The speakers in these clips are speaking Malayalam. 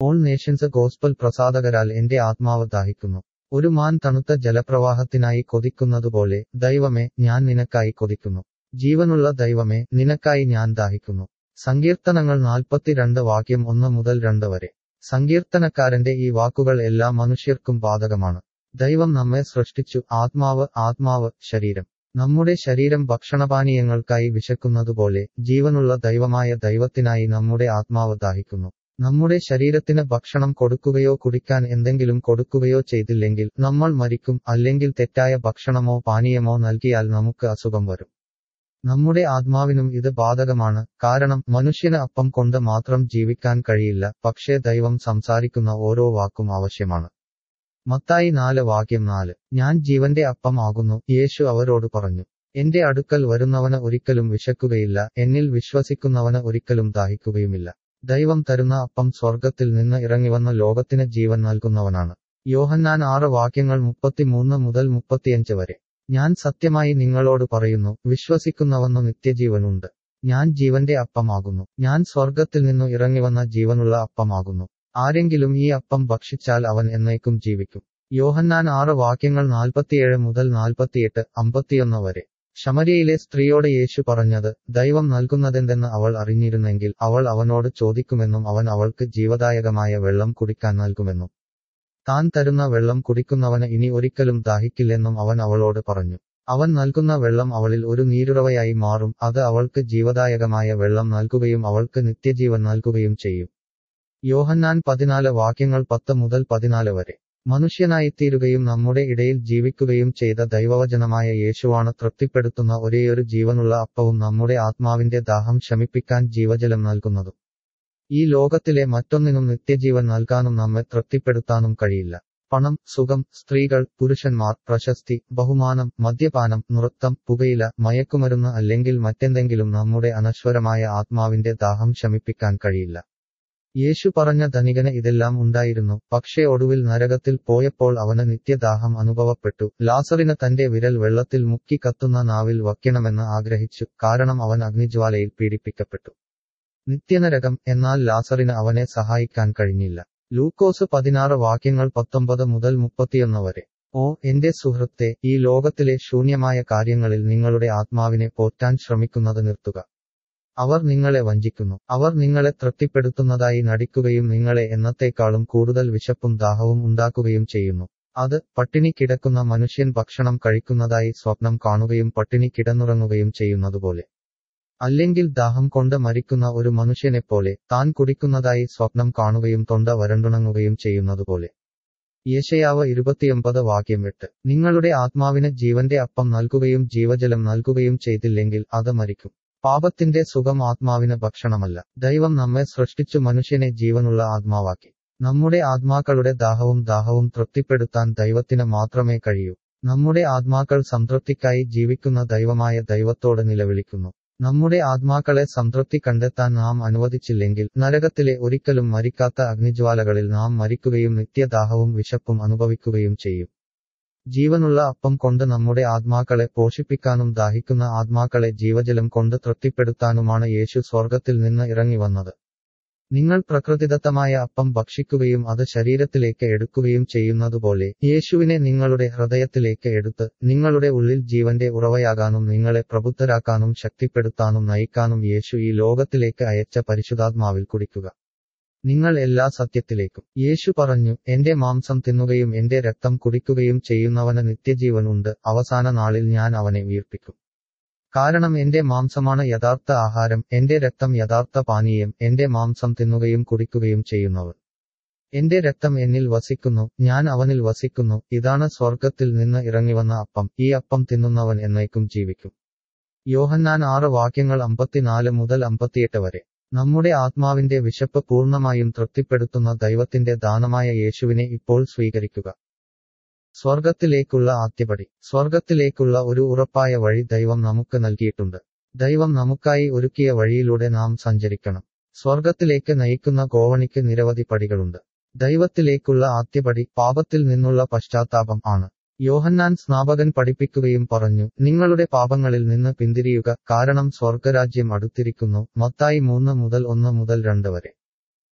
ഓൾ നേഷൻസ് ഗോസ്പൽ പ്രസാദകരാൽ എന്റെ ആത്മാവ് ദാഹിക്കുന്നു ഒരു മാൻ തണുത്ത ജലപ്രവാഹത്തിനായി കൊതിക്കുന്നതുപോലെ ദൈവമേ ഞാൻ നിനക്കായി കൊതിക്കുന്നു ജീവനുള്ള ദൈവമേ നിനക്കായി ഞാൻ ദാഹിക്കുന്നു സങ്കീർത്തനങ്ങൾ നാൽപ്പത്തിരണ്ട് വാക്യം ഒന്ന് മുതൽ രണ്ട് വരെ സങ്കീർത്തനക്കാരന്റെ ഈ വാക്കുകൾ എല്ലാ മനുഷ്യർക്കും ബാധകമാണ് ദൈവം നമ്മെ സൃഷ്ടിച്ചു ആത്മാവ് ആത്മാവ് ശരീരം നമ്മുടെ ശരീരം ഭക്ഷണപാനീയങ്ങൾക്കായി വിശക്കുന്നതുപോലെ ജീവനുള്ള ദൈവമായ ദൈവത്തിനായി നമ്മുടെ ആത്മാവ് ദാഹിക്കുന്നു നമ്മുടെ ശരീരത്തിന് ഭക്ഷണം കൊടുക്കുകയോ കുടിക്കാൻ എന്തെങ്കിലും കൊടുക്കുകയോ ചെയ്തില്ലെങ്കിൽ നമ്മൾ മരിക്കും അല്ലെങ്കിൽ തെറ്റായ ഭക്ഷണമോ പാനീയമോ നൽകിയാൽ നമുക്ക് അസുഖം വരും നമ്മുടെ ആത്മാവിനും ഇത് ബാധകമാണ് കാരണം മനുഷ്യന് അപ്പം കൊണ്ട് മാത്രം ജീവിക്കാൻ കഴിയില്ല പക്ഷേ ദൈവം സംസാരിക്കുന്ന ഓരോ വാക്കും ആവശ്യമാണ് മത്തായി നാല് വാക്യം നാല് ഞാൻ ജീവന്റെ അപ്പം ആകുന്നു യേശു അവരോട് പറഞ്ഞു എന്റെ അടുക്കൽ വരുന്നവന് ഒരിക്കലും വിശക്കുകയില്ല എന്നിൽ വിശ്വസിക്കുന്നവന് ഒരിക്കലും ദാഹിക്കുകയുമില്ല ദൈവം തരുന്ന അപ്പം സ്വർഗത്തിൽ നിന്ന് ഇറങ്ങിവന്ന ലോകത്തിന് ജീവൻ നൽകുന്നവനാണ് യോഹന്നാൻ ആറ് വാക്യങ്ങൾ മുപ്പത്തിമൂന്ന് മുതൽ മുപ്പത്തിയഞ്ച് വരെ ഞാൻ സത്യമായി നിങ്ങളോട് പറയുന്നു വിശ്വസിക്കുന്നവന്നു നിത്യജീവനുണ്ട് ഞാൻ ജീവന്റെ അപ്പമാകുന്നു ഞാൻ സ്വർഗത്തിൽ നിന്നു ഇറങ്ങിവന്ന ജീവനുള്ള അപ്പമാകുന്നു ആരെങ്കിലും ഈ അപ്പം ഭക്ഷിച്ചാൽ അവൻ എന്നേക്കും ജീവിക്കും യോഹന്നാൻ ആറ് വാക്യങ്ങൾ നാൽപ്പത്തിയേഴ് മുതൽ നാൽപ്പത്തിയെട്ട് അമ്പത്തിയൊന്ന് വരെ ശമരിയയിലെ സ്ത്രീയോട് യേശു പറഞ്ഞത് ദൈവം നൽകുന്നതെന്തെന്ന് അവൾ അറിഞ്ഞിരുന്നെങ്കിൽ അവൾ അവനോട് ചോദിക്കുമെന്നും അവൻ അവൾക്ക് ജീവദായകമായ വെള്ളം കുടിക്കാൻ നൽകുമെന്നും താൻ തരുന്ന വെള്ളം കുടിക്കുന്നവന് ഇനി ഒരിക്കലും ദാഹിക്കില്ലെന്നും അവൻ അവളോട് പറഞ്ഞു അവൻ നൽകുന്ന വെള്ളം അവളിൽ ഒരു നീരുറവയായി മാറും അത് അവൾക്ക് ജീവദായകമായ വെള്ളം നൽകുകയും അവൾക്ക് നിത്യജീവൻ നൽകുകയും ചെയ്യും യോഹന്നാൻ പതിനാല് വാക്യങ്ങൾ പത്ത് മുതൽ പതിനാല് വരെ മനുഷ്യനായിത്തീരുകയും നമ്മുടെ ഇടയിൽ ജീവിക്കുകയും ചെയ്ത ദൈവവചനമായ യേശുവാണ് തൃപ്തിപ്പെടുത്തുന്ന ഒരേയൊരു ജീവനുള്ള അപ്പവും നമ്മുടെ ആത്മാവിന്റെ ദാഹം ശമിപ്പിക്കാൻ ജീവജലം നൽകുന്നതും ഈ ലോകത്തിലെ മറ്റൊന്നിനും നിത്യജീവൻ നൽകാനും നമ്മെ തൃപ്തിപ്പെടുത്താനും കഴിയില്ല പണം സുഖം സ്ത്രീകൾ പുരുഷന്മാർ പ്രശസ്തി ബഹുമാനം മദ്യപാനം നൃത്തം പുകയില മയക്കുമരുന്ന് അല്ലെങ്കിൽ മറ്റെന്തെങ്കിലും നമ്മുടെ അനശ്വരമായ ആത്മാവിന്റെ ദാഹം ശമിപ്പിക്കാൻ കഴിയില്ല യേശു പറഞ്ഞ ധനികന് ഇതെല്ലാം ഉണ്ടായിരുന്നു പക്ഷേ ഒടുവിൽ നരകത്തിൽ പോയപ്പോൾ അവന് നിത്യദാഹം അനുഭവപ്പെട്ടു ലാസറിന് തന്റെ വിരൽ വെള്ളത്തിൽ മുക്കി കത്തുന്ന നാവിൽ വയ്ക്കണമെന്ന് ആഗ്രഹിച്ചു കാരണം അവൻ അഗ്നിജ്വാലയിൽ പീഡിപ്പിക്കപ്പെട്ടു നിത്യനരകം എന്നാൽ ലാസറിന് അവനെ സഹായിക്കാൻ കഴിഞ്ഞില്ല ലൂക്കോസ് പതിനാറ് വാക്യങ്ങൾ പത്തൊമ്പത് മുതൽ മുപ്പത്തിയൊന്ന് വരെ ഓ എന്റെ സുഹൃത്തെ ഈ ലോകത്തിലെ ശൂന്യമായ കാര്യങ്ങളിൽ നിങ്ങളുടെ ആത്മാവിനെ പോറ്റാൻ ശ്രമിക്കുന്നത് നിർത്തുക അവർ നിങ്ങളെ വഞ്ചിക്കുന്നു അവർ നിങ്ങളെ തൃപ്തിപ്പെടുത്തുന്നതായി നടിക്കുകയും നിങ്ങളെ എന്നത്തേക്കാളും കൂടുതൽ വിശപ്പും ദാഹവും ഉണ്ടാക്കുകയും ചെയ്യുന്നു അത് പട്ടിണി കിടക്കുന്ന മനുഷ്യൻ ഭക്ഷണം കഴിക്കുന്നതായി സ്വപ്നം കാണുകയും പട്ടിണി കിടന്നുറങ്ങുകയും ചെയ്യുന്നതുപോലെ അല്ലെങ്കിൽ ദാഹം കൊണ്ട് മരിക്കുന്ന ഒരു മനുഷ്യനെപ്പോലെ താൻ കുടിക്കുന്നതായി സ്വപ്നം കാണുകയും തൊണ്ട വരണ്ടുണങ്ങുകയും ചെയ്യുന്നതുപോലെ യേശയാവ് ഇരുപത്തിയൊമ്പത് വാക്യം എട്ട് നിങ്ങളുടെ ആത്മാവിന് ജീവന്റെ അപ്പം നൽകുകയും ജീവജലം നൽകുകയും ചെയ്തില്ലെങ്കിൽ അത് മരിക്കും പാപത്തിന്റെ സുഖം ആത്മാവിന് ഭക്ഷണമല്ല ദൈവം നമ്മെ സൃഷ്ടിച്ചു മനുഷ്യനെ ജീവനുള്ള ആത്മാവാക്കി നമ്മുടെ ആത്മാക്കളുടെ ദാഹവും ദാഹവും തൃപ്തിപ്പെടുത്താൻ ദൈവത്തിന് മാത്രമേ കഴിയൂ നമ്മുടെ ആത്മാക്കൾ സംതൃപ്തിക്കായി ജീവിക്കുന്ന ദൈവമായ ദൈവത്തോട് നിലവിളിക്കുന്നു നമ്മുടെ ആത്മാക്കളെ സംതൃപ്തി കണ്ടെത്താൻ നാം അനുവദിച്ചില്ലെങ്കിൽ നരകത്തിലെ ഒരിക്കലും മരിക്കാത്ത അഗ്നിജ്വാലകളിൽ നാം മരിക്കുകയും നിത്യദാഹവും വിശപ്പും അനുഭവിക്കുകയും ചെയ്യും ജീവനുള്ള അപ്പം കൊണ്ട് നമ്മുടെ ആത്മാക്കളെ പോഷിപ്പിക്കാനും ദാഹിക്കുന്ന ആത്മാക്കളെ ജീവജലം കൊണ്ട് തൃപ്തിപ്പെടുത്താനുമാണ് യേശു സ്വർഗത്തിൽ നിന്ന് ഇറങ്ങി വന്നത് നിങ്ങൾ പ്രകൃതിദത്തമായ അപ്പം ഭക്ഷിക്കുകയും അത് ശരീരത്തിലേക്ക് എടുക്കുകയും ചെയ്യുന്നതുപോലെ യേശുവിനെ നിങ്ങളുടെ ഹൃദയത്തിലേക്ക് എടുത്ത് നിങ്ങളുടെ ഉള്ളിൽ ജീവന്റെ ഉറവയാകാനും നിങ്ങളെ പ്രബുദ്ധരാക്കാനും ശക്തിപ്പെടുത്താനും നയിക്കാനും യേശു ഈ ലോകത്തിലേക്ക് അയച്ച പരിശുദ്ധാത്മാവിൽ കുടിക്കുക നിങ്ങൾ എല്ലാ സത്യത്തിലേക്കും യേശു പറഞ്ഞു എന്റെ മാംസം തിന്നുകയും എന്റെ രക്തം കുടിക്കുകയും ചെയ്യുന്നവന് നിത്യജീവൻ ഉണ്ട് അവസാന നാളിൽ ഞാൻ അവനെ വീർപ്പിക്കും കാരണം എന്റെ മാംസമാണ് യഥാർത്ഥ ആഹാരം എന്റെ രക്തം യഥാർത്ഥ പാനീയം എന്റെ മാംസം തിന്നുകയും കുടിക്കുകയും ചെയ്യുന്നവൻ എന്റെ രക്തം എന്നിൽ വസിക്കുന്നു ഞാൻ അവനിൽ വസിക്കുന്നു ഇതാണ് സ്വർഗത്തിൽ നിന്ന് ഇറങ്ങിവന്ന അപ്പം ഈ അപ്പം തിന്നുന്നവൻ എന്നേക്കും ജീവിക്കും യോഹന്നാൻ ആറ് വാക്യങ്ങൾ അമ്പത്തിനാല് മുതൽ അമ്പത്തിയെട്ട് വരെ നമ്മുടെ ആത്മാവിന്റെ വിശപ്പ് പൂർണ്ണമായും തൃപ്തിപ്പെടുത്തുന്ന ദൈവത്തിന്റെ ദാനമായ യേശുവിനെ ഇപ്പോൾ സ്വീകരിക്കുക സ്വർഗത്തിലേക്കുള്ള ആദ്യപടി സ്വർഗത്തിലേക്കുള്ള ഒരു ഉറപ്പായ വഴി ദൈവം നമുക്ക് നൽകിയിട്ടുണ്ട് ദൈവം നമുക്കായി ഒരുക്കിയ വഴിയിലൂടെ നാം സഞ്ചരിക്കണം സ്വർഗത്തിലേക്ക് നയിക്കുന്ന ഗോവണിക്ക് നിരവധി പടികളുണ്ട് ദൈവത്തിലേക്കുള്ള ആദ്യപടി പാപത്തിൽ നിന്നുള്ള പശ്ചാത്താപം ആണ് യോഹന്നാൻ സ്നാപകൻ പഠിപ്പിക്കുകയും പറഞ്ഞു നിങ്ങളുടെ പാപങ്ങളിൽ നിന്ന് പിന്തിരിയുക കാരണം സ്വർഗരാജ്യം അടുത്തിരിക്കുന്നു മത്തായി മൂന്ന് മുതൽ ഒന്ന് മുതൽ രണ്ട് വരെ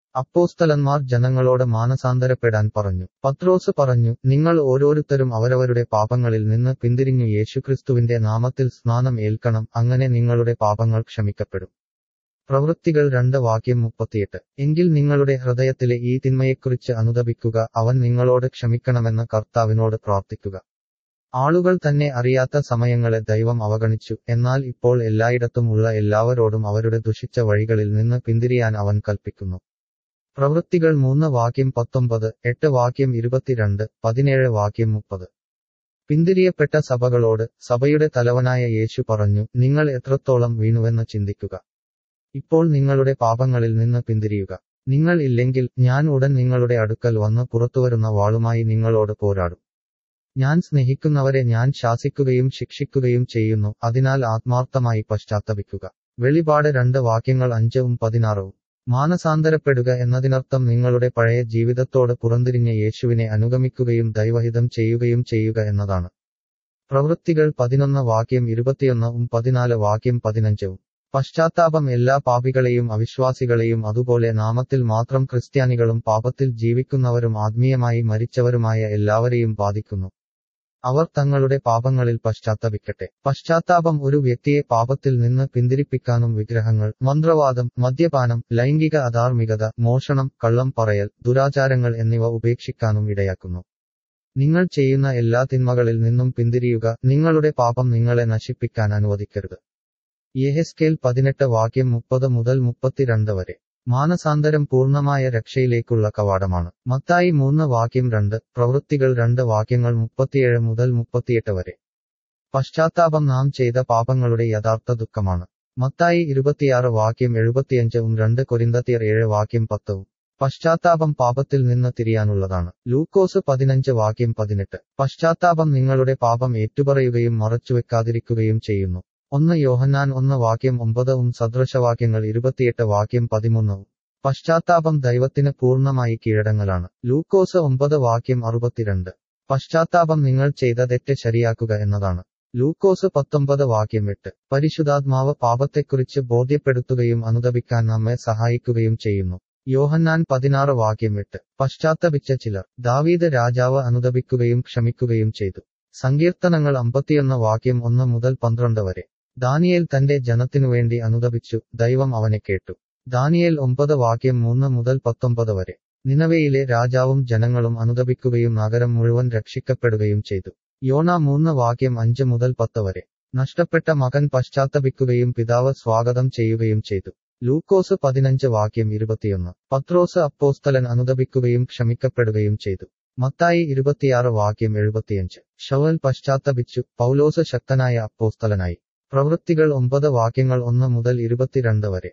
അപ്പോസ്തലന്മാർ ജനങ്ങളോട് മാനസാന്തരപ്പെടാൻ പറഞ്ഞു പത്രോസ് പറഞ്ഞു നിങ്ങൾ ഓരോരുത്തരും അവരവരുടെ പാപങ്ങളിൽ നിന്ന് പിന്തിരിഞ്ഞു യേശുക്രിസ്തുവിന്റെ നാമത്തിൽ സ്നാനം ഏൽക്കണം അങ്ങനെ നിങ്ങളുടെ പാപങ്ങൾ ക്ഷമിക്കപ്പെടും പ്രവൃത്തികൾ രണ്ട് വാക്യം മുപ്പത്തിയെട്ട് എങ്കിൽ നിങ്ങളുടെ ഹൃദയത്തിലെ ഈ തിന്മയെക്കുറിച്ച് അനുദപിക്കുക അവൻ നിങ്ങളോട് ക്ഷമിക്കണമെന്ന് കർത്താവിനോട് പ്രാർത്ഥിക്കുക ആളുകൾ തന്നെ അറിയാത്ത സമയങ്ങളെ ദൈവം അവഗണിച്ചു എന്നാൽ ഇപ്പോൾ എല്ലായിടത്തും ഉള്ള എല്ലാവരോടും അവരുടെ ദുഷിച്ച വഴികളിൽ നിന്ന് പിന്തിരിയാൻ അവൻ കൽപ്പിക്കുന്നു പ്രവൃത്തികൾ മൂന്ന് വാക്യം പത്തൊമ്പത് എട്ട് വാക്യം ഇരുപത്തിരണ്ട് പതിനേഴ് വാക്യം മുപ്പത് പിന്തിരിയപ്പെട്ട സഭകളോട് സഭയുടെ തലവനായ യേശു പറഞ്ഞു നിങ്ങൾ എത്രത്തോളം വീണുവെന്ന് ചിന്തിക്കുക ഇപ്പോൾ നിങ്ങളുടെ പാപങ്ങളിൽ നിന്ന് പിന്തിരിയുക നിങ്ങൾ ഇല്ലെങ്കിൽ ഞാൻ ഉടൻ നിങ്ങളുടെ അടുക്കൽ വന്ന് പുറത്തുവരുന്ന വാളുമായി നിങ്ങളോട് പോരാടും ഞാൻ സ്നേഹിക്കുന്നവരെ ഞാൻ ശാസിക്കുകയും ശിക്ഷിക്കുകയും ചെയ്യുന്നു അതിനാൽ ആത്മാർത്ഥമായി പശ്ചാത്തപിക്കുക വെളിപാട് രണ്ട് വാക്യങ്ങൾ അഞ്ചും പതിനാറും മാനസാന്തരപ്പെടുക എന്നതിനർത്ഥം നിങ്ങളുടെ പഴയ ജീവിതത്തോട് പുറന്തിരിഞ്ഞ യേശുവിനെ അനുഗമിക്കുകയും ദൈവഹിതം ചെയ്യുകയും ചെയ്യുക എന്നതാണ് പ്രവൃത്തികൾ പതിനൊന്ന് വാക്യം ഇരുപത്തിയൊന്നും പതിനാല് വാക്യം പതിനഞ്ചും പശ്ചാത്താപം എല്ലാ പാപികളെയും അവിശ്വാസികളെയും അതുപോലെ നാമത്തിൽ മാത്രം ക്രിസ്ത്യാനികളും പാപത്തിൽ ജീവിക്കുന്നവരും ആത്മീയമായി മരിച്ചവരുമായ എല്ലാവരെയും ബാധിക്കുന്നു അവർ തങ്ങളുടെ പാപങ്ങളിൽ പശ്ചാത്തപിക്കട്ടെ പശ്ചാത്താപം ഒരു വ്യക്തിയെ പാപത്തിൽ നിന്ന് പിന്തിരിപ്പിക്കാനും വിഗ്രഹങ്ങൾ മന്ത്രവാദം മദ്യപാനം ലൈംഗിക അധാർമികത മോഷണം കള്ളം പറയൽ ദുരാചാരങ്ങൾ എന്നിവ ഉപേക്ഷിക്കാനും ഇടയാക്കുന്നു നിങ്ങൾ ചെയ്യുന്ന എല്ലാ തിന്മകളിൽ നിന്നും പിന്തിരിയുക നിങ്ങളുടെ പാപം നിങ്ങളെ നശിപ്പിക്കാൻ അനുവദിക്കരുത് യെഹെസ്കേൽ പതിനെട്ട് വാക്യം മുപ്പത് മുതൽ മുപ്പത്തിരണ്ട് വരെ മാനസാന്തരം പൂർണ്ണമായ രക്ഷയിലേക്കുള്ള കവാടമാണ് മത്തായി മൂന്ന് വാക്യം രണ്ട് പ്രവൃത്തികൾ രണ്ട് വാക്യങ്ങൾ മുപ്പത്തിയേഴ് മുതൽ മുപ്പത്തിയെട്ട് വരെ പശ്ചാത്താപം നാം ചെയ്ത പാപങ്ങളുടെ യഥാർത്ഥ ദുഃഖമാണ് മത്തായി ഇരുപത്തിയാറ് വാക്യം എഴുപത്തിയഞ്ചും രണ്ട് കൊരിന്തത്തിയർ ഏഴ് വാക്യം പത്തവും പശ്ചാത്താപം പാപത്തിൽ നിന്ന് തിരിയാനുള്ളതാണ് ലൂക്കോസ് പതിനഞ്ച് വാക്യം പതിനെട്ട് പശ്ചാത്താപം നിങ്ങളുടെ പാപം ഏറ്റുപറയുകയും മറച്ചുവെക്കാതിരിക്കുകയും ചെയ്യുന്നു ഒന്ന് യോഹന്നാൻ ഒന്ന് വാക്യം ഒമ്പതും സദൃശവാക്യങ്ങൾ ഇരുപത്തിയെട്ട് വാക്യം പതിമൂന്നും പശ്ചാത്താപം ദൈവത്തിന് പൂർണ്ണമായി കീഴടങ്ങലാണ് ലൂക്കോസ് ഒമ്പത് വാക്യം അറുപത്തിരണ്ട് പശ്ചാത്താപം നിങ്ങൾ ചെയ്ത തെറ്റ് ശരിയാക്കുക എന്നതാണ് ലൂക്കോസ് പത്തൊമ്പത് വാക്യം എട്ട് പരിശുദ്ധാത്മാവ് പാപത്തെക്കുറിച്ച് ബോധ്യപ്പെടുത്തുകയും അനുദപിക്കാൻ നമ്മെ സഹായിക്കുകയും ചെയ്യുന്നു യോഹന്നാൻ പതിനാറ് വാക്യം എട്ട് പശ്ചാത്തപിച്ച ചിലർ ദാവീദ് രാജാവ് അനുദപിക്കുകയും ക്ഷമിക്കുകയും ചെയ്തു സങ്കീർത്തനങ്ങൾ അമ്പത്തിയൊന്ന് വാക്യം ഒന്ന് മുതൽ പന്ത്രണ്ട് വരെ ദാനിയേൽ തന്റെ ജനത്തിനുവേണ്ടി അനുദപിച്ചു ദൈവം അവനെ കേട്ടു ദാനിയേൽ ഒമ്പത് വാക്യം മൂന്ന് മുതൽ പത്തൊമ്പത് വരെ നിനവയിലെ രാജാവും ജനങ്ങളും അനുദപിക്കുകയും നഗരം മുഴുവൻ രക്ഷിക്കപ്പെടുകയും ചെയ്തു യോണ മൂന്ന് വാക്യം അഞ്ച് മുതൽ പത്ത് വരെ നഷ്ടപ്പെട്ട മകൻ പശ്ചാത്തപിക്കുകയും പിതാവ് സ്വാഗതം ചെയ്യുകയും ചെയ്തു ലൂക്കോസ് പതിനഞ്ച് വാക്യം ഇരുപത്തിയൊന്ന് പത്രോസ് അപ്പോസ്തലൻ അനുദപിക്കുകയും ക്ഷമിക്കപ്പെടുകയും ചെയ്തു മത്തായി ഇരുപത്തിയാറ് വാക്യം എഴുപത്തിയഞ്ച് ഷവൽ പശ്ചാത്തപിച്ചു പൗലോസ് ശക്തനായ അപ്പോസ്തലനായി പ്രവൃത്തികൾ ഒമ്പത് വാക്യങ്ങൾ ഒന്ന് മുതൽ ഇരുപത്തിരണ്ട് വരെ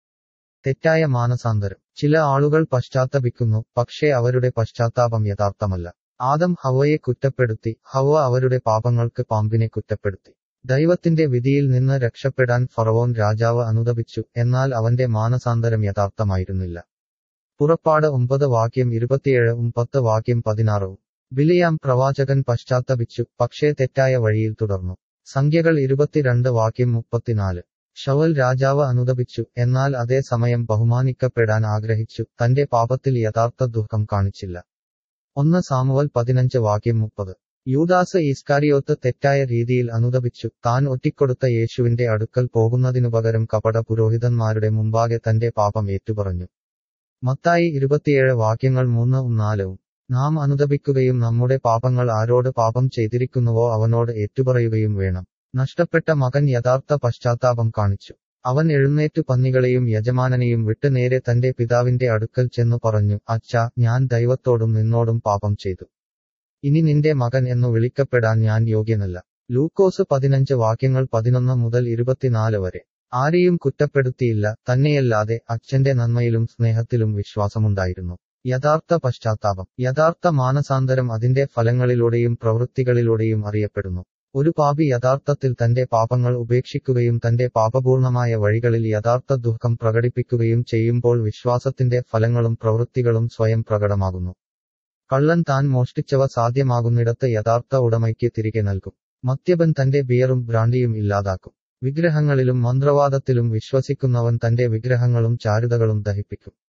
തെറ്റായ മാനസാന്തരം ചില ആളുകൾ പശ്ചാത്തപിക്കുന്നു പക്ഷേ അവരുടെ പശ്ചാത്താപം യഥാർത്ഥമല്ല ആദം ഹവയെ കുറ്റപ്പെടുത്തി ഹവ അവരുടെ പാപങ്ങൾക്ക് പാമ്പിനെ കുറ്റപ്പെടുത്തി ദൈവത്തിന്റെ വിധിയിൽ നിന്ന് രക്ഷപ്പെടാൻ ഫറവോൻ രാജാവ് അനുദപിച്ചു എന്നാൽ അവന്റെ മാനസാന്തരം യഥാർത്ഥമായിരുന്നില്ല പുറപ്പാട് ഒമ്പത് വാക്യം ഇരുപത്തിയേഴും പത്ത് വാക്യം പതിനാറും ബിലിയാം പ്രവാചകൻ പശ്ചാത്തപിച്ചു പക്ഷേ തെറ്റായ വഴിയിൽ തുടർന്നു സംഖ്യകൾ ഇരുപത്തിരണ്ട് വാക്യം മുപ്പത്തിനാല് ഷവൽ രാജാവ് അനുദപിച്ചു എന്നാൽ അതേ സമയം ബഹുമാനിക്കപ്പെടാൻ ആഗ്രഹിച്ചു തന്റെ പാപത്തിൽ യഥാർത്ഥ ദുഃഖം കാണിച്ചില്ല ഒന്ന് സാമുവൽ പതിനഞ്ച് വാക്യം മുപ്പത് യൂദാസ് ഈസ്കാരിയോത്ത് തെറ്റായ രീതിയിൽ അനുദപിച്ചു താൻ ഒറ്റിക്കൊടുത്ത യേശുവിന്റെ അടുക്കൽ പോകുന്നതിനു പകരം കപട പുരോഹിതന്മാരുടെ മുമ്പാകെ തന്റെ പാപം ഏറ്റുപറഞ്ഞു മത്തായി ഇരുപത്തിയേഴ് വാക്യങ്ങൾ മൂന്നും നാലും നാം അനുദപിക്കുകയും നമ്മുടെ പാപങ്ങൾ ആരോട് പാപം ചെയ്തിരിക്കുന്നുവോ അവനോട് ഏറ്റുപറയുകയും വേണം നഷ്ടപ്പെട്ട മകൻ യഥാർത്ഥ പശ്ചാത്താപം കാണിച്ചു അവൻ എഴുന്നേറ്റു പന്നികളെയും യജമാനനെയും വിട്ട് നേരെ തന്റെ പിതാവിന്റെ അടുക്കൽ ചെന്നു പറഞ്ഞു അച്ഛാ ഞാൻ ദൈവത്തോടും നിന്നോടും പാപം ചെയ്തു ഇനി നിന്റെ മകൻ എന്നു വിളിക്കപ്പെടാൻ ഞാൻ യോഗ്യനല്ല ലൂക്കോസ് പതിനഞ്ച് വാക്യങ്ങൾ പതിനൊന്ന് മുതൽ ഇരുപത്തിനാല് വരെ ആരെയും കുറ്റപ്പെടുത്തിയില്ല തന്നെയല്ലാതെ അച്ഛന്റെ നന്മയിലും സ്നേഹത്തിലും വിശ്വാസമുണ്ടായിരുന്നു യഥാർത്ഥ പശ്ചാത്താപം യഥാർത്ഥ മാനസാന്തരം അതിന്റെ ഫലങ്ങളിലൂടെയും പ്രവൃത്തികളിലൂടെയും അറിയപ്പെടുന്നു ഒരു പാപി യഥാർത്ഥത്തിൽ തന്റെ പാപങ്ങൾ ഉപേക്ഷിക്കുകയും തന്റെ പാപപൂർണമായ വഴികളിൽ യഥാർത്ഥ ദുഃഖം പ്രകടിപ്പിക്കുകയും ചെയ്യുമ്പോൾ വിശ്വാസത്തിന്റെ ഫലങ്ങളും പ്രവൃത്തികളും സ്വയം പ്രകടമാകുന്നു കള്ളൻ താൻ മോഷ്ടിച്ചവ സാധ്യമാകുന്നിടത്ത് യഥാർത്ഥ ഉടമയ്ക്ക് തിരികെ നൽകും മദ്യപൻ തന്റെ ബിയറും ബ്രാൻഡിയും ഇല്ലാതാക്കും വിഗ്രഹങ്ങളിലും മന്ത്രവാദത്തിലും വിശ്വസിക്കുന്നവൻ തന്റെ വിഗ്രഹങ്ങളും ചാരുതകളും ദഹിപ്പിക്കും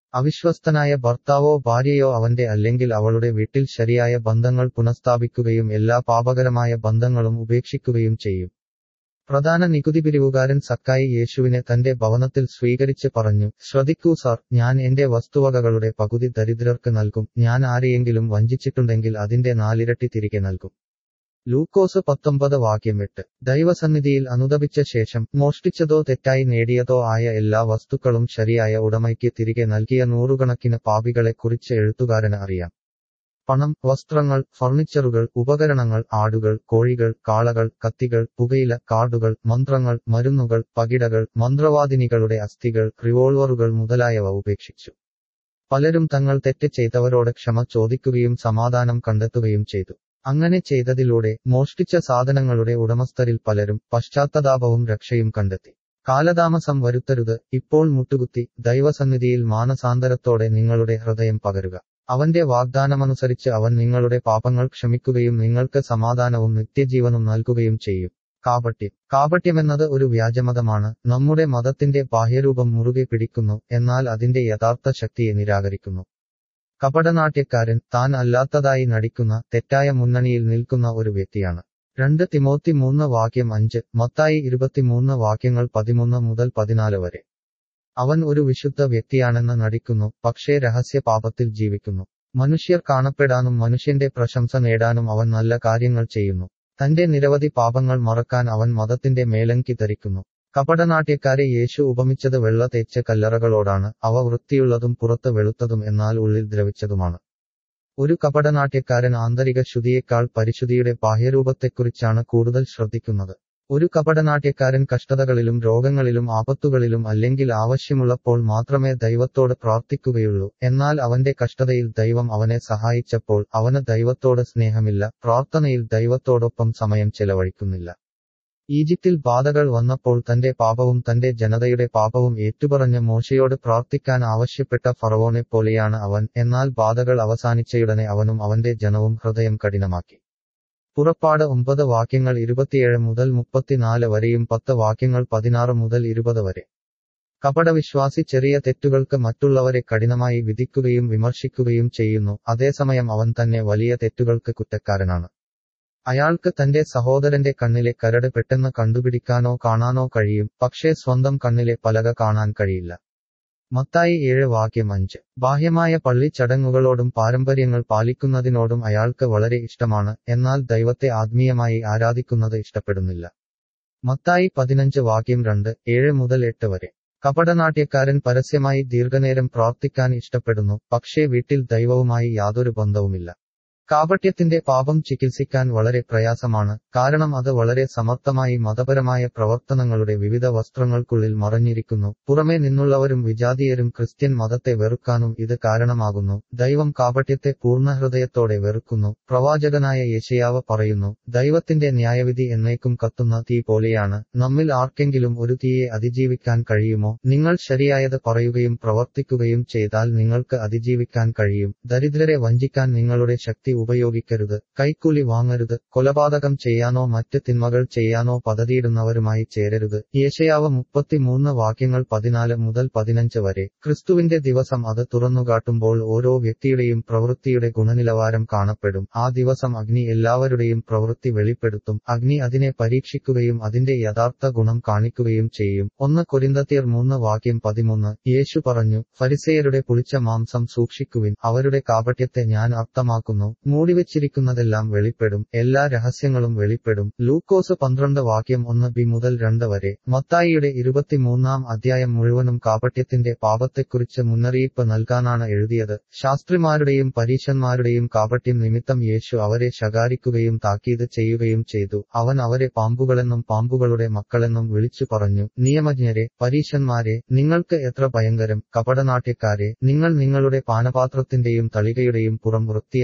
അവിശ്വസ്തനായ ഭർത്താവോ ഭാര്യയോ അവന്റെ അല്ലെങ്കിൽ അവളുടെ വീട്ടിൽ ശരിയായ ബന്ധങ്ങൾ പുനഃസ്ഥാപിക്കുകയും എല്ലാ പാപകരമായ ബന്ധങ്ങളും ഉപേക്ഷിക്കുകയും ചെയ്യും പ്രധാന നികുതി പിരിവുകാരൻ സക്കായി യേശുവിനെ തന്റെ ഭവനത്തിൽ സ്വീകരിച്ച് പറഞ്ഞു ശ്രദ്ധിക്കൂ സാർ ഞാൻ എന്റെ വസ്തുവകകളുടെ പകുതി ദരിദ്രർക്ക് നൽകും ഞാൻ ആരെയെങ്കിലും വഞ്ചിച്ചിട്ടുണ്ടെങ്കിൽ അതിന്റെ നാലിരട്ടി തിരികെ നൽകും ലൂക്കോസ് പത്തൊമ്പത് വാക്യം എട്ട് ദൈവസന്നിധിയിൽ അനുദപിച്ച ശേഷം മോഷ്ടിച്ചതോ തെറ്റായി നേടിയതോ ആയ എല്ലാ വസ്തുക്കളും ശരിയായ ഉടമയ്ക്ക് തിരികെ നൽകിയ നൂറുകണക്കിന് പാപികളെ കുറിച്ച് എഴുത്തുകാരന് അറിയാം പണം വസ്ത്രങ്ങൾ ഫർണിച്ചറുകൾ ഉപകരണങ്ങൾ ആടുകൾ കോഴികൾ കാളകൾ കത്തികൾ പുകയില കാർഡുകൾ മന്ത്രങ്ങൾ മരുന്നുകൾ പകിടകൾ മന്ത്രവാദിനികളുടെ അസ്ഥികൾ റിവോൾവറുകൾ മുതലായവ ഉപേക്ഷിച്ചു പലരും തങ്ങൾ തെറ്റ് ചെയ്തവരോട് ക്ഷമ ചോദിക്കുകയും സമാധാനം കണ്ടെത്തുകയും ചെയ്തു അങ്ങനെ ചെയ്തതിലൂടെ മോഷ്ടിച്ച സാധനങ്ങളുടെ ഉടമസ്ഥരിൽ പലരും പശ്ചാത്തതാപവും രക്ഷയും കണ്ടെത്തി കാലതാമസം വരുത്തരുത് ഇപ്പോൾ മുട്ടുകുത്തി ദൈവസന്നിധിയിൽ മാനസാന്തരത്തോടെ നിങ്ങളുടെ ഹൃദയം പകരുക അവന്റെ വാഗ്ദാനമനുസരിച്ച് അവൻ നിങ്ങളുടെ പാപങ്ങൾ ക്ഷമിക്കുകയും നിങ്ങൾക്ക് സമാധാനവും നിത്യജീവനും നൽകുകയും ചെയ്യും കാപട്യം കാപട്യമെന്നത് ഒരു വ്യാജമതമാണ് നമ്മുടെ മതത്തിന്റെ ബാഹ്യരൂപം മുറുകെ പിടിക്കുന്നു എന്നാൽ അതിന്റെ യഥാർത്ഥ ശക്തിയെ നിരാകരിക്കുന്നു കപടനാട്യക്കാരൻ താൻ അല്ലാത്തതായി നടിക്കുന്ന തെറ്റായ മുന്നണിയിൽ നിൽക്കുന്ന ഒരു വ്യക്തിയാണ് രണ്ട് തിമോത്തി മൂന്ന് വാക്യം അഞ്ച് മത്തായി ഇരുപത്തിമൂന്ന് വാക്യങ്ങൾ പതിമൂന്ന് മുതൽ പതിനാല് വരെ അവൻ ഒരു വിശുദ്ധ വ്യക്തിയാണെന്ന് നടിക്കുന്നു പക്ഷേ രഹസ്യ പാപത്തിൽ ജീവിക്കുന്നു മനുഷ്യർ കാണപ്പെടാനും മനുഷ്യന്റെ പ്രശംസ നേടാനും അവൻ നല്ല കാര്യങ്ങൾ ചെയ്യുന്നു തന്റെ നിരവധി പാപങ്ങൾ മറക്കാൻ അവൻ മതത്തിന്റെ മേലങ്കി ധരിക്കുന്നു കപടനാട്യക്കാരെ യേശു ഉപമിച്ചത് വെള്ള തേച്ച കല്ലറകളോടാണ് അവ വൃത്തിയുള്ളതും പുറത്ത് വെളുത്തതും എന്നാൽ ഉള്ളിൽ ദ്രവിച്ചതുമാണ് ഒരു കപടനാട്യക്കാരൻ ആന്തരിക ശുദ്ധിയേക്കാൾ പരിശുദ്ധിയുടെ ബാഹ്യരൂപത്തെക്കുറിച്ചാണ് കൂടുതൽ ശ്രദ്ധിക്കുന്നത് ഒരു കപടനാട്യക്കാരൻ കഷ്ടതകളിലും രോഗങ്ങളിലും ആപത്തുകളിലും അല്ലെങ്കിൽ ആവശ്യമുള്ളപ്പോൾ മാത്രമേ ദൈവത്തോട് പ്രാർത്ഥിക്കുകയുള്ളൂ എന്നാൽ അവന്റെ കഷ്ടതയിൽ ദൈവം അവനെ സഹായിച്ചപ്പോൾ അവന് ദൈവത്തോട് സ്നേഹമില്ല പ്രാർത്ഥനയിൽ ദൈവത്തോടൊപ്പം സമയം ചെലവഴിക്കുന്നില്ല ഈജിപ്തിൽ ബാധകൾ വന്നപ്പോൾ തന്റെ പാപവും തന്റെ ജനതയുടെ പാപവും ഏറ്റുപറഞ്ഞ് മോശയോട് പ്രാർത്ഥിക്കാൻ ആവശ്യപ്പെട്ട ഫറവോനെ പോലെയാണ് അവൻ എന്നാൽ ബാധകൾ അവസാനിച്ചയുടനെ അവനും അവന്റെ ജനവും ഹൃദയം കഠിനമാക്കി പുറപ്പാട് ഒമ്പത് വാക്യങ്ങൾ ഇരുപത്തിയേഴ് മുതൽ മുപ്പത്തിനാല് വരെയും പത്ത് വാക്യങ്ങൾ പതിനാറ് മുതൽ ഇരുപത് വരെ കപടവിശ്വാസി ചെറിയ തെറ്റുകൾക്ക് മറ്റുള്ളവരെ കഠിനമായി വിധിക്കുകയും വിമർശിക്കുകയും ചെയ്യുന്നു അതേസമയം അവൻ തന്നെ വലിയ തെറ്റുകൾക്ക് കുറ്റക്കാരനാണ് അയാൾക്ക് തന്റെ സഹോദരന്റെ കണ്ണിലെ കരട് പെട്ടെന്ന് കണ്ടുപിടിക്കാനോ കാണാനോ കഴിയും പക്ഷേ സ്വന്തം കണ്ണിലെ പലക കാണാൻ കഴിയില്ല മത്തായി ഏഴ് വാക്യം അഞ്ച് ബാഹ്യമായ പള്ളി ചടങ്ങുകളോടും പാരമ്പര്യങ്ങൾ പാലിക്കുന്നതിനോടും അയാൾക്ക് വളരെ ഇഷ്ടമാണ് എന്നാൽ ദൈവത്തെ ആത്മീയമായി ആരാധിക്കുന്നത് ഇഷ്ടപ്പെടുന്നില്ല മത്തായി പതിനഞ്ച് വാക്യം രണ്ട് ഏഴ് മുതൽ എട്ട് വരെ കപടനാട്യക്കാരൻ പരസ്യമായി ദീർഘനേരം പ്രാർത്ഥിക്കാൻ ഇഷ്ടപ്പെടുന്നു പക്ഷേ വീട്ടിൽ ദൈവവുമായി യാതൊരു ബന്ധവുമില്ല കാപട്യത്തിന്റെ പാപം ചികിത്സിക്കാൻ വളരെ പ്രയാസമാണ് കാരണം അത് വളരെ സമർത്ഥമായി മതപരമായ പ്രവർത്തനങ്ങളുടെ വിവിധ വസ്ത്രങ്ങൾക്കുള്ളിൽ മറഞ്ഞിരിക്കുന്നു പുറമേ നിന്നുള്ളവരും വിജാതീയരും ക്രിസ്ത്യൻ മതത്തെ വെറുക്കാനും ഇത് കാരണമാകുന്നു ദൈവം കാപട്യത്തെ പൂർണ്ണഹൃദയത്തോടെ വെറുക്കുന്നു പ്രവാചകനായ യേശയാവ് പറയുന്നു ദൈവത്തിന്റെ ന്യായവിധി എന്നേക്കും കത്തുന്ന തീ പോലെയാണ് നമ്മിൽ ആർക്കെങ്കിലും ഒരു തീയെ അതിജീവിക്കാൻ കഴിയുമോ നിങ്ങൾ ശരിയായത് പറയുകയും പ്രവർത്തിക്കുകയും ചെയ്താൽ നിങ്ങൾക്ക് അതിജീവിക്കാൻ കഴിയും ദരിദ്രരെ വഞ്ചിക്കാൻ നിങ്ങളുടെ ശക്തി ഉപയോഗിക്കരുത് കൈക്കൂലി വാങ്ങരുത് കൊലപാതകം ചെയ്യാനോ മറ്റ് തിന്മകൾ ചെയ്യാനോ പദ്ധതിയിടുന്നവരുമായി ചേരരുത് യേശയാവ് മുപ്പത്തിമൂന്ന് വാക്യങ്ങൾ പതിനാല് മുതൽ പതിനഞ്ച് വരെ ക്രിസ്തുവിന്റെ ദിവസം അത് തുറന്നുകാട്ടുമ്പോൾ ഓരോ വ്യക്തിയുടെയും പ്രവൃത്തിയുടെ ഗുണനിലവാരം കാണപ്പെടും ആ ദിവസം അഗ്നി എല്ലാവരുടെയും പ്രവൃത്തി വെളിപ്പെടുത്തും അഗ്നി അതിനെ പരീക്ഷിക്കുകയും അതിന്റെ യഥാർത്ഥ ഗുണം കാണിക്കുകയും ചെയ്യും ഒന്ന് കൊരിന്തത്തിയർ മൂന്ന് വാക്യം പതിമൂന്ന് യേശു പറഞ്ഞു ഫരിസേയരുടെ പുളിച്ച മാംസം സൂക്ഷിക്കുവിൻ അവരുടെ കാപട്യത്തെ ഞാൻ അർത്ഥമാക്കുന്നു മൂടിവെച്ചിരിക്കുന്നതെല്ലാം വെളിപ്പെടും എല്ലാ രഹസ്യങ്ങളും വെളിപ്പെടും ലൂക്കോസ് പന്ത്രണ്ട് വാക്യം ഒന്ന് ബി മുതൽ രണ്ട് വരെ മത്തായിയുടെ ഇരുപത്തിമൂന്നാം അധ്യായം മുഴുവനും കാപട്യത്തിന്റെ പാപത്തെക്കുറിച്ച് മുന്നറിയിപ്പ് നൽകാനാണ് എഴുതിയത് ശാസ്ത്രിമാരുടെയും പരീശന്മാരുടെയും കാപട്യം നിമിത്തം യേശു അവരെ ശകാരിക്കുകയും താക്കീത് ചെയ്യുകയും ചെയ്തു അവൻ അവരെ പാമ്പുകളെന്നും പാമ്പുകളുടെ മക്കളെന്നും വിളിച്ചു പറഞ്ഞു നിയമജ്ഞരെ പരീശന്മാരെ നിങ്ങൾക്ക് എത്ര ഭയങ്കരം കപടനാട്യക്കാരെ നിങ്ങൾ നിങ്ങളുടെ പാനപാത്രത്തിന്റെയും തളികയുടെയും പുറം വൃത്തിയാക്കുന്നു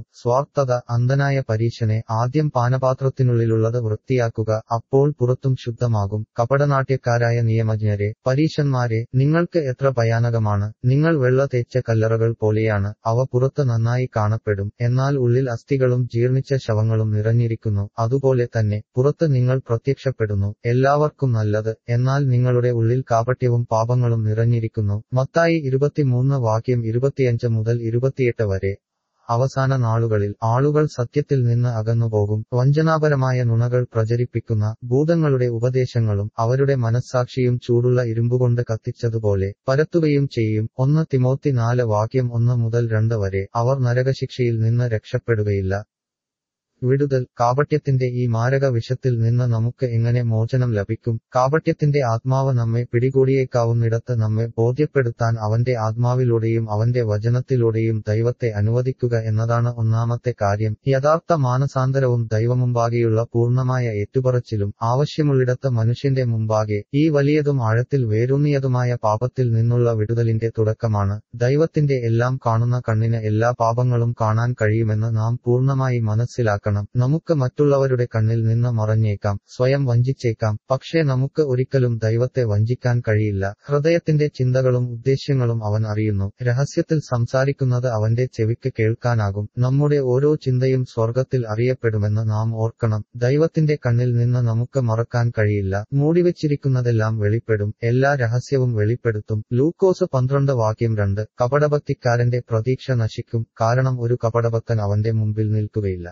സ്വാർത്ഥത അന്ധനായ പരീശനെ ആദ്യം പാനപാത്രത്തിനുള്ളിലുള്ളത് വൃത്തിയാക്കുക അപ്പോൾ പുറത്തും ശുദ്ധമാകും കപടനാട്യക്കാരായ നിയമജ്ഞരെ പരീശന്മാരെ നിങ്ങൾക്ക് എത്ര ഭയാനകമാണ് നിങ്ങൾ വെള്ള തേച്ച കല്ലറകൾ പോലെയാണ് അവ പുറത്ത് നന്നായി കാണപ്പെടും എന്നാൽ ഉള്ളിൽ അസ്ഥികളും ജീർണിച്ച ശവങ്ങളും നിറഞ്ഞിരിക്കുന്നു അതുപോലെ തന്നെ പുറത്ത് നിങ്ങൾ പ്രത്യക്ഷപ്പെടുന്നു എല്ലാവർക്കും നല്ലത് എന്നാൽ നിങ്ങളുടെ ഉള്ളിൽ കാപട്യവും പാപങ്ങളും നിറഞ്ഞിരിക്കുന്നു മത്തായി ഇരുപത്തിമൂന്ന് വാക്യം ഇരുപത്തിയഞ്ച് മുതൽ ഇരുപത്തിയെട്ട് വരെ അവസാന നാളുകളിൽ ആളുകൾ സത്യത്തിൽ നിന്ന് അകന്നുപോകും വഞ്ചനാപരമായ നുണകൾ പ്രചരിപ്പിക്കുന്ന ഭൂതങ്ങളുടെ ഉപദേശങ്ങളും അവരുടെ മനസ്സാക്ഷിയും ചൂടുള്ള ഇരുമ്പുകൊണ്ട് കത്തിച്ചതുപോലെ പരത്തുകയും ചെയ്യും ഒന്ന് തിമോത്തി നാല് വാക്യം ഒന്ന് മുതൽ രണ്ട് വരെ അവർ നരകശിക്ഷയിൽ നിന്ന് രക്ഷപ്പെടുകയില്ല വിടുതൽ കാപട്യത്തിന്റെ ഈ മാരക വിഷത്തിൽ നിന്ന് നമുക്ക് എങ്ങനെ മോചനം ലഭിക്കും കാപട്യത്തിന്റെ ആത്മാവ് നമ്മെ പിടികൂടിയേക്കാവുന്നിടത്ത് നമ്മെ ബോധ്യപ്പെടുത്താൻ അവന്റെ ആത്മാവിലൂടെയും അവന്റെ വചനത്തിലൂടെയും ദൈവത്തെ അനുവദിക്കുക എന്നതാണ് ഒന്നാമത്തെ കാര്യം യഥാർത്ഥ മാനസാന്തരവും ദൈവമുമ്പാകെയുള്ള പൂർണ്ണമായ ഏറ്റുപറച്ചിലും ആവശ്യമുള്ളിടത്ത് മനുഷ്യന്റെ മുമ്പാകെ ഈ വലിയതും ആഴത്തിൽ വേരൂന്നിയതുമായ പാപത്തിൽ നിന്നുള്ള വിടുതലിന്റെ തുടക്കമാണ് ദൈവത്തിന്റെ എല്ലാം കാണുന്ന കണ്ണിന് എല്ലാ പാപങ്ങളും കാണാൻ കഴിയുമെന്ന് നാം പൂർണ്ണമായി മനസ്സിലാക്കണം നമുക്ക് മറ്റുള്ളവരുടെ കണ്ണിൽ നിന്ന് മറഞ്ഞേക്കാം സ്വയം വഞ്ചിച്ചേക്കാം പക്ഷേ നമുക്ക് ഒരിക്കലും ദൈവത്തെ വഞ്ചിക്കാൻ കഴിയില്ല ഹൃദയത്തിന്റെ ചിന്തകളും ഉദ്ദേശ്യങ്ങളും അവൻ അറിയുന്നു രഹസ്യത്തിൽ സംസാരിക്കുന്നത് അവന്റെ ചെവിക്ക് കേൾക്കാനാകും നമ്മുടെ ഓരോ ചിന്തയും സ്വർഗത്തിൽ അറിയപ്പെടുമെന്ന് നാം ഓർക്കണം ദൈവത്തിന്റെ കണ്ണിൽ നിന്ന് നമുക്ക് മറക്കാൻ കഴിയില്ല മൂടിവെച്ചിരിക്കുന്നതെല്ലാം വെളിപ്പെടും എല്ലാ രഹസ്യവും വെളിപ്പെടുത്തും ലൂക്കോസ് പന്ത്രണ്ട് വാക്യം രണ്ട് കപടഭക്തിക്കാരന്റെ പ്രതീക്ഷ നശിക്കും കാരണം ഒരു കപടഭക്തൻ അവന്റെ മുമ്പിൽ നിൽക്കുകയില്ല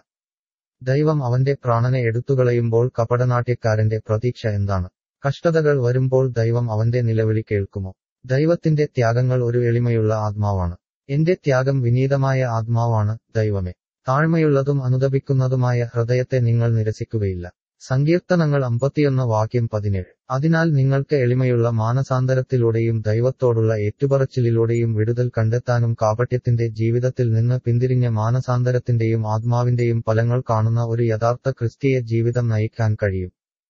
ദൈവം അവന്റെ പ്രാണനെ എടുത്തുകളയുമ്പോൾ കപടനാട്യക്കാരന്റെ പ്രതീക്ഷ എന്താണ് കഷ്ടതകൾ വരുമ്പോൾ ദൈവം അവന്റെ നിലവിളി കേൾക്കുമോ ദൈവത്തിന്റെ ത്യാഗങ്ങൾ ഒരു എളിമയുള്ള ആത്മാവാണ് എന്റെ ത്യാഗം വിനീതമായ ആത്മാവാണ് ദൈവമേ താഴ്മയുള്ളതും അനുദപിക്കുന്നതുമായ ഹൃദയത്തെ നിങ്ങൾ നിരസിക്കുകയില്ല സങ്കീർത്തനങ്ങൾ അമ്പത്തിയൊന്ന് വാക്യം പതിനേഴ് അതിനാൽ നിങ്ങൾക്ക് എളിമയുള്ള മാനസാന്തരത്തിലൂടെയും ദൈവത്തോടുള്ള ഏറ്റുപറച്ചിലിലൂടെയും വിടുതൽ കണ്ടെത്താനും കാപട്യത്തിന്റെ ജീവിതത്തിൽ നിന്ന് പിന്തിരിഞ്ഞ മാനസാന്തരത്തിന്റെയും ആത്മാവിന്റെയും ഫലങ്ങൾ കാണുന്ന ഒരു യഥാർത്ഥ ക്രിസ്തീയ ജീവിതം നയിക്കാൻ കഴിയും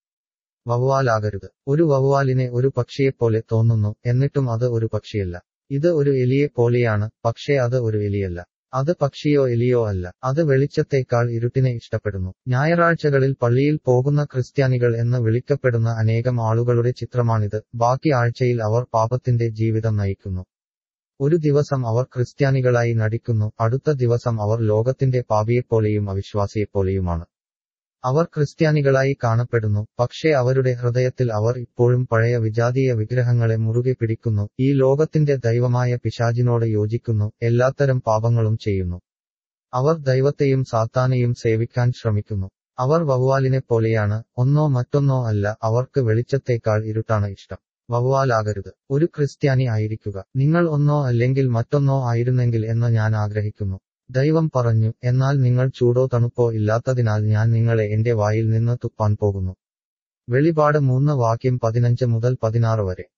വവ്വാലാകരുത് ഒരു വവ്വാലിനെ ഒരു പക്ഷിയെപ്പോലെ തോന്നുന്നു എന്നിട്ടും അത് ഒരു പക്ഷിയല്ല ഇത് ഒരു എലിയെ പോലെയാണ് പക്ഷേ അത് ഒരു എലിയല്ല അത് പക്ഷിയോ എലിയോ അല്ല അത് വെളിച്ചത്തേക്കാൾ ഇരുട്ടിനെ ഇഷ്ടപ്പെടുന്നു ഞായറാഴ്ചകളിൽ പള്ളിയിൽ പോകുന്ന ക്രിസ്ത്യാനികൾ എന്ന് വിളിക്കപ്പെടുന്ന അനേകം ആളുകളുടെ ചിത്രമാണിത് ബാക്കി ആഴ്ചയിൽ അവർ പാപത്തിന്റെ ജീവിതം നയിക്കുന്നു ഒരു ദിവസം അവർ ക്രിസ്ത്യാനികളായി നടിക്കുന്നു അടുത്ത ദിവസം അവർ ലോകത്തിന്റെ പാപിയെപ്പോലെയും അവിശ്വാസിയെപ്പോലെയുമാണ് അവർ ക്രിസ്ത്യാനികളായി കാണപ്പെടുന്നു പക്ഷേ അവരുടെ ഹൃദയത്തിൽ അവർ ഇപ്പോഴും പഴയ വിജാതീയ വിഗ്രഹങ്ങളെ മുറുകെ പിടിക്കുന്നു ഈ ലോകത്തിന്റെ ദൈവമായ പിശാചിനോട് യോജിക്കുന്നു എല്ലാത്തരം പാപങ്ങളും ചെയ്യുന്നു അവർ ദൈവത്തെയും സാത്താനെയും സേവിക്കാൻ ശ്രമിക്കുന്നു അവർ വവ്വാലിനെ പോലെയാണ് ഒന്നോ മറ്റൊന്നോ അല്ല അവർക്ക് വെളിച്ചത്തേക്കാൾ ഇരുട്ടാണ് ഇഷ്ടം വവ്വാലാകരുത് ഒരു ക്രിസ്ത്യാനി ആയിരിക്കുക നിങ്ങൾ ഒന്നോ അല്ലെങ്കിൽ മറ്റൊന്നോ ആയിരുന്നെങ്കിൽ എന്ന് ഞാൻ ആഗ്രഹിക്കുന്നു ദൈവം പറഞ്ഞു എന്നാൽ നിങ്ങൾ ചൂടോ തണുപ്പോ ഇല്ലാത്തതിനാൽ ഞാൻ നിങ്ങളെ എന്റെ വായിൽ നിന്ന് തുപ്പാൻ പോകുന്നു വെളിപാട് മൂന്ന് വാക്യം പതിനഞ്ച് മുതൽ പതിനാറ് വരെ